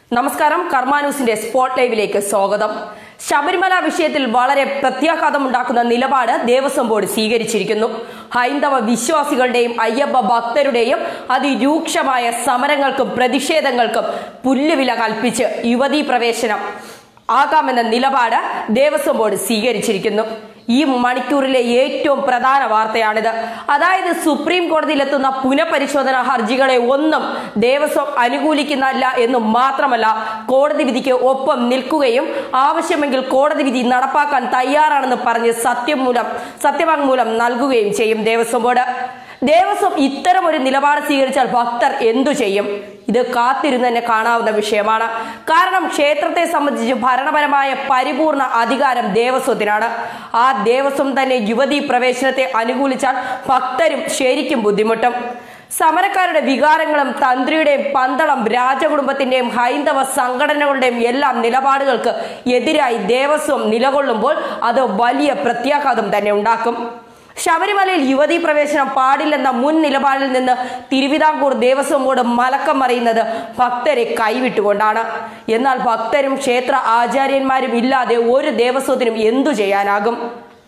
നമസ്കാരം കർമാന്യൂസിന്റെ സ്പോട്ട് ലൈവിലേക്ക് സ്വാഗതം ശബരിമല വിഷയത്തിൽ വളരെ പ്രത്യാഘാതമുണ്ടാക്കുന്ന നിലപാട് ദേവസ്വം ബോർഡ് സ്വീകരിച്ചിരിക്കുന്നു ഹൈന്ദവ വിശ്വാസികളുടെയും അയ്യപ്പ ഭക്തരുടെയും അതിരൂക്ഷമായ സമരങ്ങൾക്കും പ്രതിഷേധങ്ങൾക്കും പുല്ലുവില കൽപ്പിച്ച് യുവതീ പ്രവേശനം ആകാമെന്ന നിലപാട് ദേവസ്വം ബോർഡ് സ്വീകരിച്ചിരിക്കുന്നു ഈ മണിക്കൂറിലെ ഏറ്റവും പ്രധാന വാർത്തയാണിത് അതായത് സുപ്രീം കോടതിയിലെത്തുന്ന പുനഃപരിശോധന ഹർജികളെ ഒന്നും ദേവസ്വം അനുകൂലിക്കുന്നല്ല എന്ന് മാത്രമല്ല കോടതി വിധിക്ക് ഒപ്പം നിൽക്കുകയും ആവശ്യമെങ്കിൽ കോടതി വിധി നടപ്പാക്കാൻ തയ്യാറാണെന്ന് പറഞ്ഞ് സത്യമൂലം സത്യവാങ്മൂലം നൽകുകയും ചെയ്യും ദേവസ്വം ബോർഡ് ദേവസ്വം ഇത്തരം ഒരു നിലപാട് സ്വീകരിച്ചാൽ ഭക്തർ എന്തു ചെയ്യും ഇത് കാത്തിരുന്ന് തന്നെ കാണാവുന്ന വിഷയമാണ് കാരണം ക്ഷേത്രത്തെ സംബന്ധിച്ച് ഭരണപരമായ പരിപൂർണ അധികാരം ദേവസ്വത്തിനാണ് ആ ദേവസ്വം തന്നെ യുവതീ പ്രവേശനത്തെ അനുകൂലിച്ചാൽ ഭക്തരും ശരിക്കും ബുദ്ധിമുട്ടും സമരക്കാരുടെ വികാരങ്ങളും തന്ത്രിയുടെയും പന്തളം രാജകുടുംബത്തിന്റെയും ഹൈന്ദവ സംഘടനകളുടെയും എല്ലാം നിലപാടുകൾക്ക് എതിരായി ദേവസ്വം നിലകൊള്ളുമ്പോൾ അത് വലിയ പ്രത്യാഘാതം തന്നെ ഉണ്ടാക്കും ശബരിമലയിൽ യുവതീ പ്രവേശനം പാടില്ലെന്ന മുൻ നിലപാടിൽ നിന്ന് തിരുവിതാംകൂർ ദേവസ്വം ബോർഡ് മലക്കം മറിയുന്നത് ഭക്തരെ കൈവിട്ടുകൊണ്ടാണ് എന്നാൽ ഭക്തരും ക്ഷേത്ര ആചാര്യന്മാരും ഇല്ലാതെ ഒരു ദേവസ്വത്തിനും എന്തു ചെയ്യാനാകും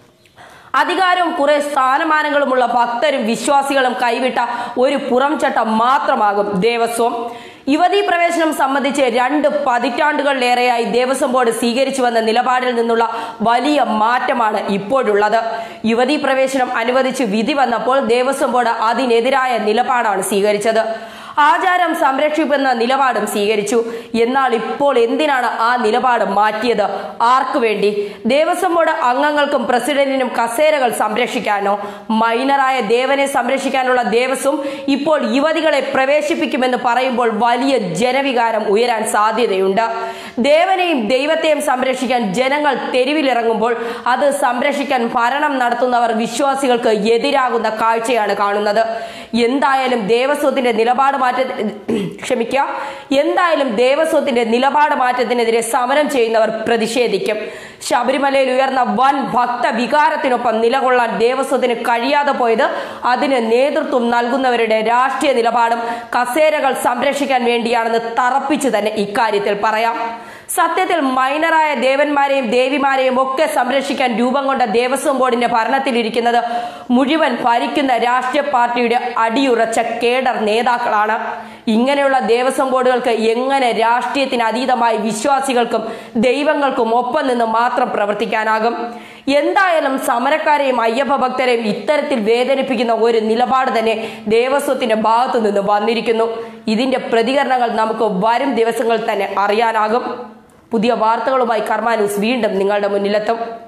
അധികാരവും കുറെ സ്ഥാനമാനങ്ങളുമുള്ള ഭക്തരും വിശ്വാസികളും കൈവിട്ട ഒരു പുറംചട്ടം മാത്രമാകും ദേവസ്വം യുവതീ പ്രവേശനം സംബന്ധിച്ച് രണ്ട് പതിറ്റാണ്ടുകളിലേറെയായി ദേവസ്വം ബോർഡ് സ്വീകരിച്ചു വന്ന നിലപാടിൽ നിന്നുള്ള വലിയ മാറ്റമാണ് ഇപ്പോഴുള്ളത് യുവതീ പ്രവേശനം അനുവദിച്ച് വിധി വന്നപ്പോൾ ദേവസ്വം ബോർഡ് അതിനെതിരായ നിലപാടാണ് സ്വീകരിച്ചത് ആചാരം സംരക്ഷിക്കുന്ന നിലപാടും സ്വീകരിച്ചു എന്നാൽ ഇപ്പോൾ എന്തിനാണ് ആ നിലപാട് മാറ്റിയത് ആർക്കു വേണ്ടി ദേവസ്വം ബോർഡ് അംഗങ്ങൾക്കും പ്രസിഡന്റിനും കസേരകൾ സംരക്ഷിക്കാനോ മൈനറായ ദേവനെ സംരക്ഷിക്കാനുള്ള ദേവസ്വം ഇപ്പോൾ യുവതികളെ പ്രവേശിപ്പിക്കുമെന്ന് പറയുമ്പോൾ വലിയ ജനവികാരം ഉയരാൻ സാധ്യതയുണ്ട് ദേവനെയും ദൈവത്തെയും സംരക്ഷിക്കാൻ ജനങ്ങൾ തെരുവിലിറങ്ങുമ്പോൾ അത് സംരക്ഷിക്കാൻ ഭരണം നടത്തുന്നവർ വിശ്വാസികൾക്ക് എതിരാകുന്ന കാഴ്ചയാണ് കാണുന്നത് എന്തായാലും ദേവസ്വത്തിന്റെ നിലപാട് മാറ്റ ക്ഷമിക്കുക എന്തായാലും ദേവസ്വത്തിന്റെ നിലപാട് മാറ്റത്തിനെതിരെ സമരം ചെയ്യുന്നവർ പ്രതിഷേധിക്കും ശബരിമലയിൽ ഉയർന്ന വൻ ഭക്ത വികാരത്തിനൊപ്പം നിലകൊള്ളാൻ ദേവസ്വത്തിന് കഴിയാതെ പോയത് അതിന് നേതൃത്വം നൽകുന്നവരുടെ രാഷ്ട്രീയ നിലപാടും കസേരകൾ സംരക്ഷിക്കാൻ വേണ്ടിയാണെന്ന് തറപ്പിച്ചു തന്നെ ഇക്കാര്യത്തിൽ പറയാം സത്യത്തിൽ മൈനറായ ദേവന്മാരെയും ദേവിമാരെയും ഒക്കെ സംരക്ഷിക്കാൻ രൂപം കൊണ്ട ദേവസ്വം ബോർഡിന്റെ ഭരണത്തിലിരിക്കുന്നത് മുഴുവൻ ഭരിക്കുന്ന രാഷ്ട്രീയ പാർട്ടിയുടെ അടിയുറച്ച കേഡർ നേതാക്കളാണ് ഇങ്ങനെയുള്ള ദേവസ്വം ബോർഡുകൾക്ക് എങ്ങനെ രാഷ്ട്രീയത്തിന് അതീതമായി വിശ്വാസികൾക്കും ദൈവങ്ങൾക്കും ഒപ്പം നിന്ന് മാത്രം പ്രവർത്തിക്കാനാകും എന്തായാലും സമരക്കാരെയും അയ്യപ്പ ഭക്തരെയും ഇത്തരത്തിൽ വേദനിപ്പിക്കുന്ന ഒരു നിലപാട് തന്നെ ദേവസ്വത്തിന്റെ ഭാഗത്തു നിന്ന് വന്നിരിക്കുന്നു ഇതിന്റെ പ്രതികരണങ്ങൾ നമുക്ക് വരും ദിവസങ്ങളിൽ തന്നെ അറിയാനാകും പുതിയ വാർത്തകളുമായി കർമ്മ ന്യൂസ് വീണ്ടും നിങ്ങളുടെ മുന്നിലെത്തും